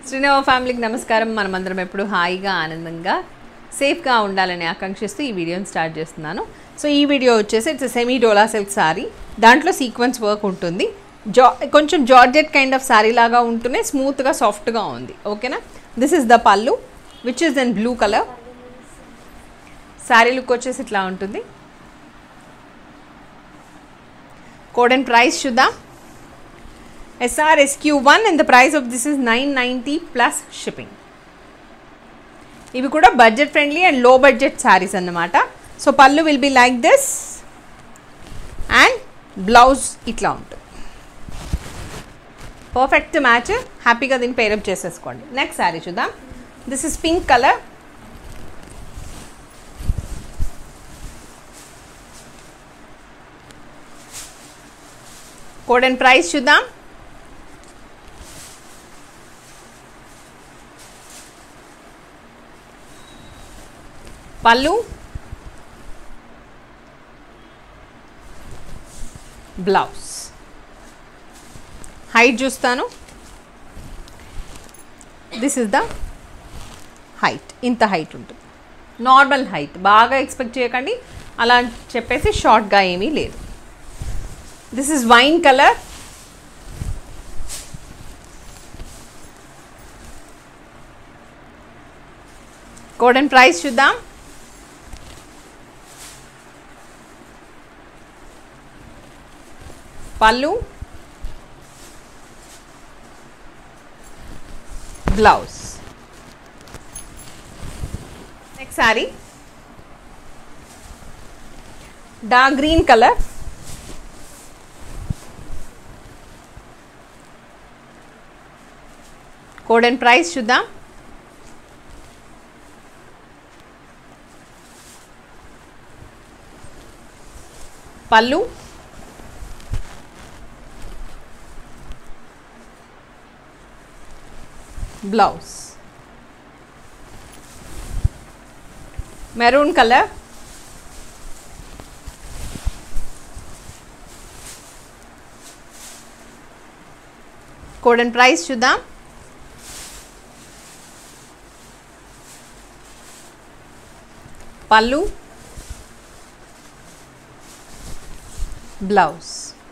శ్రీనవ ఫ్యామిలీకి నమస్కారం మనమందరం ఎప్పుడు హాయిగా ఆనందంగా సేఫ్గా ఉండాలని ఆకాంక్షిస్తూ ఈ వీడియోని స్టార్ట్ చేస్తున్నాను సో ఈ వీడియో వచ్చేసి it's semi dola silk sari దాంట్లో సీక్వెన్స్ వర్క్ ఉంటుంది జా కొంచెం జార్జెట్ కైండ్ ఆఫ్ సారీ లాగా ఉంటూనే స్మూత్గా సాఫ్ట్గా ఉంది ఓకేనా this is the pallu which is then blue colour sari look వచ్చేసి ఇట్లా ఉంటుంది కోడ్ అండ్ ప్రైస్ చూద్దాం SRSQ1 and the price of this is 990 plus shipping. ఇవి కూడా budget friendly and low budget saris అన్నమాట so pallu will be like this and blouse ఇట్లా ఉంటుంది perfect match హ్యాపీగా దీన్ని పేరప్ చేసేసుకోండి నెక్స్ట్ శారీ చూద్దాం this is pink colour code and price చూద్దాం పళ్ళు బ్లౌజ్ హైట్ చూస్తాను దిస్ ఇస్ ద హైట్ ఇంత హైట్ ఉంటుంది నార్మల్ హైట్ బాగా ఎక్స్పెక్ట్ చేయకండి అలా అని చెప్పేసి షార్ట్గా ఏమీ లేదు this is wine colour code and price చూద్దాం pallu blouse next sari dark green colour code and price చూద్దాం pallu blouse maroon colour code and price చూద్దాం pallu blouse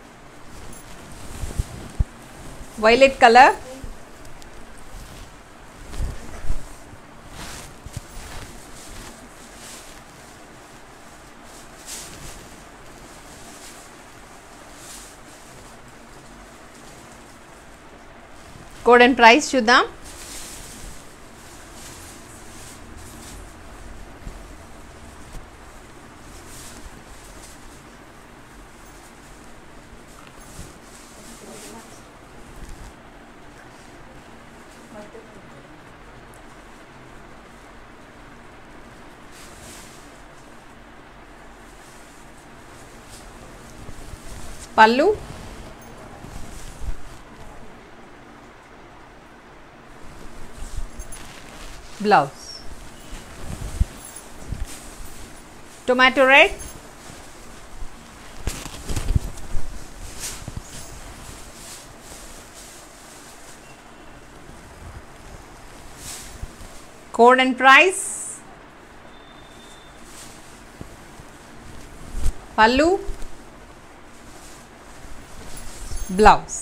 violet colour code and price చూద్దాం pallu blouse tomato red code and price pallu blouse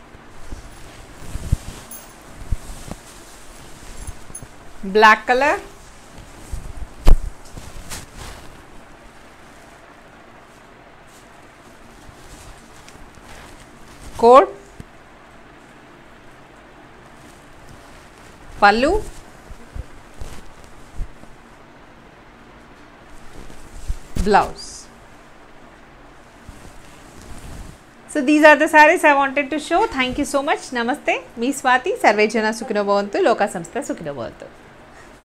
black colour code pallu blouse so these are the saris I wanted to show thank you so much నమస్తే మీ స్వాతి సర్వేజన సుఖినోభవంతు లోకా సంస్థ సుఖినోభవంతు